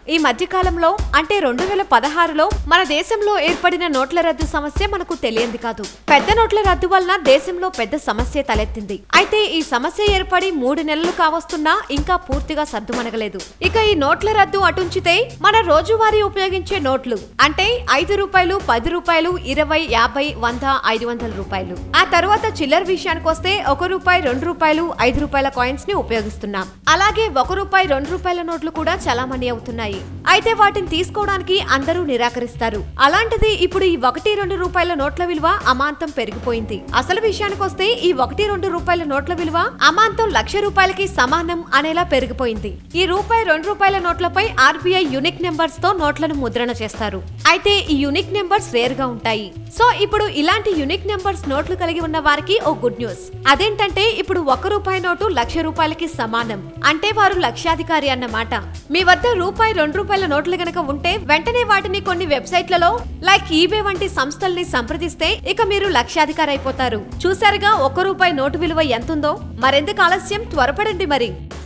ఈ మధ్య కాలంలో అంటే రెండు వేల పదహారులో మన దేశంలో ఏర్పడిన నోట్ల రద్దు సమస్య మనకు తెలియంది కాదు పెద్ద నోట్ల రద్దు వలన దేశంలో పెద్ద సమస్య తలెత్తింది అయితే ఈ సమస్య ఏర్పడి మూడు నెలలు కావస్తున్నా ఇంకా పూర్తిగా సద్దుమనగలేదు ఇక ఈ నోట్ల రద్దు అటుంచితే మన రోజువారీ ఉపయోగించే నోట్లు అంటే ఐదు రూపాయలు పది రూపాయలు ఇరవై యాభై వంద ఐదు వందల రూపాయలు ఆ తర్వాత చిల్లర విషయానికి వస్తే ఒక రూపాయి రెండు రూపాయలు ఐదు రూపాయల కాయిన్స్ ని ఉపయోగిస్తున్నాం అలాగే ఒక రూపాయి రెండు రూపాయల నోట్లు కూడా చలామణి అవుతున్నాయి అయితే వాటిని తీసుకోవడానికి అందరూ నిరాకరిస్తారు అలాంటిది ఇప్పుడు ఈ ఒకటి రెండు రూపాయల నోట్ల విలువ అమాంతం పెరిగిపోయింది అసలు విషయానికి వస్తే ఈ ఒకటి రెండు రూపాయల నోట్ల విలువ అమాంతం లక్ష రూపాయలకి సమానం అనేలా పెరిగిపోయింది ఈ రూపాయి రెండు రూపాయల నోట్లపై ఆర్బీఐ యూనిక్ నెంబర్స్ తో నోట్లను ముద్రణ చేస్తారు అయితే ఈ యూనిక్ నెంబర్స్ రేర్ గా ఉంటాయి సో ఇప్పుడు ఇలాంటి యూనిక్ నెంబర్స్ నోట్లు కలిగి ఉన్న వారికి ఓ గుడ్ న్యూస్ అదేంటంటే ఇప్పుడు ఒక రూపాయి నోటు లక్ష రూపాయలకి సమానం అంటే వారు లక్షాధికారి అన్నమాట మీ వద్ద రూపాయి రెండు రూపాయల నోట్లు గనక ఉంటే వెంటనే వాటిని కొన్ని వెబ్సైట్లలో లైక్ ఈబే వంటి సంస్థల్ని సంప్రదిస్తే ఇక మీరు లక్షాధికారి అయిపోతారు చూసారుగా ఒక రూపాయి నోటు విలువ ఎంతుందో మరెందుకు ఆలస్యం త్వరపడండి మరి